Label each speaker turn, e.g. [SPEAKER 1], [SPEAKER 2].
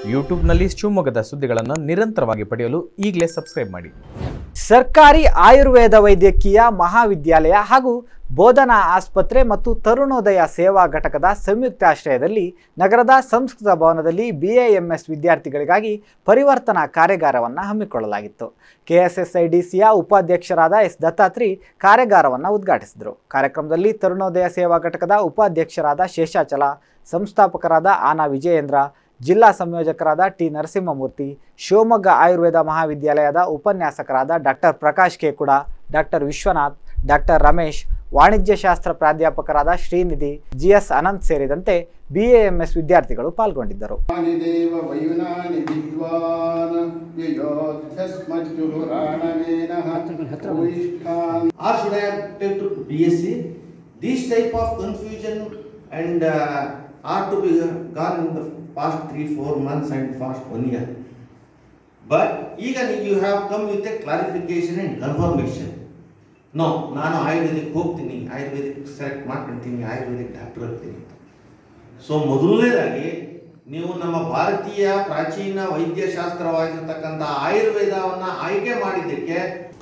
[SPEAKER 1] ಯೂಟ್ಯೂಬ್ನಲ್ಲಿ ಶಿವಮೊಗ್ಗದ ಸುದ್ದಿಗಳನ್ನು ನಿರಂತರವಾಗಿ ಪಡೆಯಲು ಈಗಲೇ ಸಬ್ಸ್ಕ್ರೈಬ್ ಮಾಡಿ
[SPEAKER 2] ಸರ್ಕಾರಿ ಆಯುರ್ವೇದ ವೈದ್ಯಕೀಯ ಮಹಾವಿದ್ಯಾಲಯ ಹಾಗೂ ಬೋಧನಾ ಆಸ್ಪತ್ರೆ ಮತ್ತು ತರುಣೋದಯ ಸೇವಾ ಘಟಕದ ಸಂಯುಕ್ತಾಶ್ರಯದಲ್ಲಿ ನಗರದ ಸಂಸ್ಕೃತ ಭವನದಲ್ಲಿ ಬಿಎಎಂಎಸ್ ವಿದ್ಯಾರ್ಥಿಗಳಿಗಾಗಿ ಪರಿವರ್ತನಾ ಕಾರ್ಯಾಗಾರವನ್ನು ಹಮ್ಮಿಕೊಳ್ಳಲಾಗಿತ್ತು ಕೆಎಸ್ಎಸ್ಐಡಿಸಿಯ ಉಪಾಧ್ಯಕ್ಷರಾದ ಎಸ್ ದತ್ತಾತ್ರಿ ಕಾರ್ಯಾಗಾರವನ್ನು ಉದ್ಘಾಟಿಸಿದರು ಕಾರ್ಯಕ್ರಮದಲ್ಲಿ ತರುಣೋದಯ ಸೇವಾ ಘಟಕದ ಉಪಾಧ್ಯಕ್ಷರಾದ ಶೇಷಾಚಲ ಸಂಸ್ಥಾಪಕರಾದ ಆನಾ ವಿಜಯೇಂದ್ರ ಜಿಲ್ಲಾ ಸಂಯೋಜಕರಾದ ಟಿ ನರಸಿಂಹಮೂರ್ತಿ ಶಿವಮೊಗ್ಗ ಆಯುರ್ವೇದ ಮಹಾವಿದ್ಯಾಲಯದ ಉಪನ್ಯಾಸಕರಾದ doctor Prakash Kekuda doctor Vishwanath doctor Ramesh ವಾಣಿಜ್ಯಶಾಸ್ತ್ರ ಪ್ರಾಧ್ಯಾಪಕರಾದ ಶ್ರೀನಿಧಿ ಜಿಎಸ್ ಅನಂತ್ ಸೇರಿದಂತೆ ಬಿಎಎಂಎಸ್ ವಿದ್ಯಾರ್ಥಿಗಳು ಪಾಲ್ಗೊಂಡಿದ್ದರು
[SPEAKER 3] ನಿ ದೇವ ವಯುನಾನಿ ವಿದ್ವಾನ್ ಯಯೋಧ್ಯಸ್ಮಜ್ಜುಹುರಾಣವೇನಃ ಉಯಿಷ್ಠಾನ್
[SPEAKER 4] or should I have take to BSc? These type of confusion and uh, are to be gone in the past three, four months and past one year. But ಈಗ you have come with a clarification and confirmation. No ನಾನು ಆಯುರ್ವೇದಿಕ್ ಹೋಗ್ತೀನಿ Ayurvedic select ಮಾಡ್ಕೊಂತೀನಿ Ayurvedic doctor ಆಗ್ತೀನಿ so ಮೊದಲನೇದಾಗಿ ನೀವು ನಮ್ಮ ಭಾರತೀಯ ಪ್ರಾಚೀನ ವೈದ್ಯಶಾಸ್ತ್ರವಾಗಿರ್ತಕ್ಕಂಥ ಆಯುರ್ವೇದವನ್ನ ಆಯ್ಕೆ ಮಾಡಿದ್ದಕ್ಕೆ